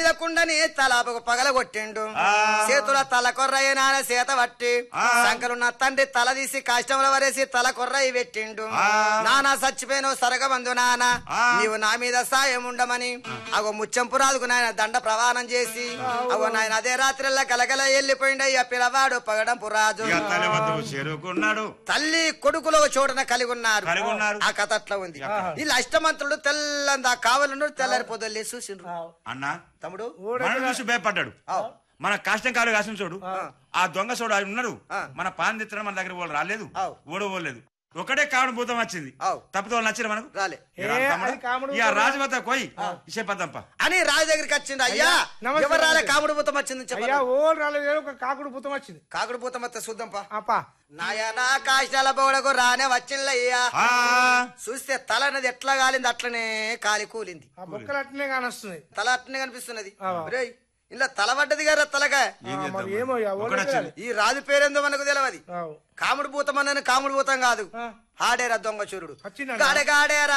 మీద కుండని తల పగల కొట్టిండు ఆ. చేతుల తల కొర్రయ్య నాన్న చేత పట్టి ఆ. శంకరున్న తండ్రి తల తీసి కాష్టంలో వరేసి తల కొర్రయ్య పెట్టిండు ఆ. నానా చచ్చిపోయిన సరగమందు నాన్న ఆ. నీవు నా మీద సాయం ఉండమని అగో ముచ్చంపు రాదుకు నాయన దండ ప్రవాణం చేసి అగో నాయన అదే రాత్రిల్లా కలకల వెళ్ళిపోయిండు అయ్యా పిల్లవాడు పగడంపు రాజు ఇక తల్లి వద్దకు చేరుకున్నాడు తల్లి కొడుకులో చోటన కలిగి ఉన్నారు కలిగి ఉన్నారు. ఆ కథ అట్లా ఉంది వీళ్ళు అష్టమంతుడు తెల్లందా కావాలన్నాడు తెల్లారి పొద్దులు చూసిండ్రు అన్న తమ్ముడు మనం చూసి భయపడ్డాడు ఆవ్. మన కాష్టం కాలు కాసిన చూడు ఆ దొంగ చూడు ఆయన ఉన్నాడు ఆ. మన పాన్ తెత్తడం మన దగ్గర వాళ్ళు రాలేదు ఆవ్. ఓడవలేదు ఒకటే కావడం భూతం వచ్చింది ఆవ్. తప్పితే వాళ్ళు నచ్చారు మనకు రాలే ఇక రా తమ్ముడు. అది కాముడు ఇక రాజు వద్ద పోయి చెప్పద్దంప అని రాజు దగ్గరికి వచ్చిండు అయ్యా నమస్తే, ఎవరు రాలే నమస్తే. కాముడు భూతం వచ్చింది అయ్యా చెప్పాలి ఓ రాలేదు ఒక కాకుడు పుతం వచ్చింది కాకుడు భూతం వస్తే చూద్దాంపా అప్పా నాయనా కాశాల బోడకు రానే వచ్చిందయ్యా ఆ, చూస్తే తల అనేది ఎట్లా కాలింది అట్లనే కాలి కూలింది ఆ బొక్కలు అట్లనే కానొస్తుంది తల అట్లనే కనిపిస్తున్నది ఆ. రేయ్ ఇలా తల పడ్డది కదా తలగా ఏం ఆ, చేద్దాం మరి ఏమో ఇక ఓ ఒకడు వచ్చింది. ఈ రాజు పేరేందో మనకు తెలియదు ఆవ్. కాముడు భూతం అన్నది కాముడు భూతం కాదు ఆ. ఆడేరా దొంగ చూరుడు వచ్చిండా? గాడే గాడేరా